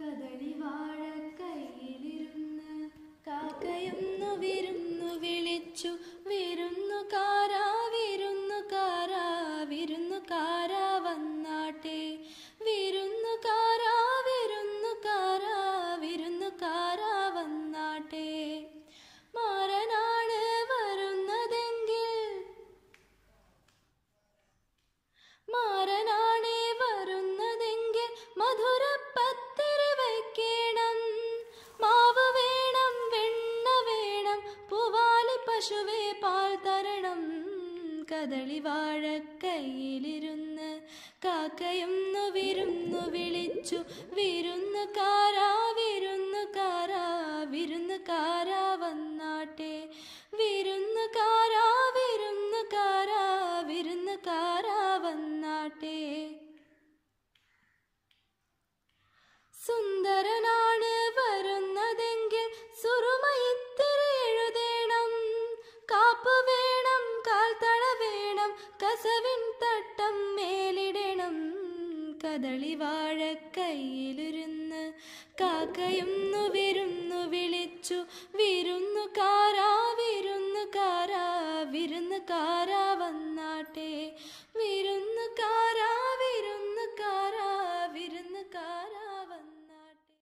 കദളി വാഴ കയ്യിലിരുന്ന് കാക്കയൊന്നു വിരുന്നു വിളിച്ചു വിരുന്നുകാരാ വിരുന്നുകാരാ വിരുന്നുകാരാ വന്നാട്ടെ വിരുന്നുകാരാ വിരുന്നുകാരാ വിരുന്നുകാരാ വന്നാട്ടെ മാരനാണ് വരുന്നതെങ്കിൽ മാരനാണേ വരുന്നതെങ്കിൽ മധുരപ്പത്തിരി വയ്ക്കണം മാവ് വേണം വെണ്ണ വേണം പൂവാലി പശുവേ പാൽ തരണം കദളി വാഴ കയ്യിലിരുന്ന് കാക്കയൊന്നു വിരുന്നു വിളിച്ചു വിരുന്നുകാരാ വിരുന്നുകാരാ വിരുന്നുകാരാ വന്നാട്ടെ വിരുന്നുകാരാ വിരുന്നുകാരാ വിരുന്നുകാരാ വന്നാട്ടെ സുന്ദരനാണ് വരുന്നതെങ്കിൽ സുറുമയിത്തിരി എഴുതേണം കാപ്പ് വേണം കാൽത്തള വേണം കസവിൻ തട്ടം മേലിടണം കദളി വാഴ കയ്യിലിരുന്ന് കാക്കയൊന്നു വിരുന്നു വിളിച്ചു വിരുന്നുകാരാ വിരുന്നുകാരാ വിരുന്നുകാരാ വന്നാട്ടെ വിരുന്നുകാരാ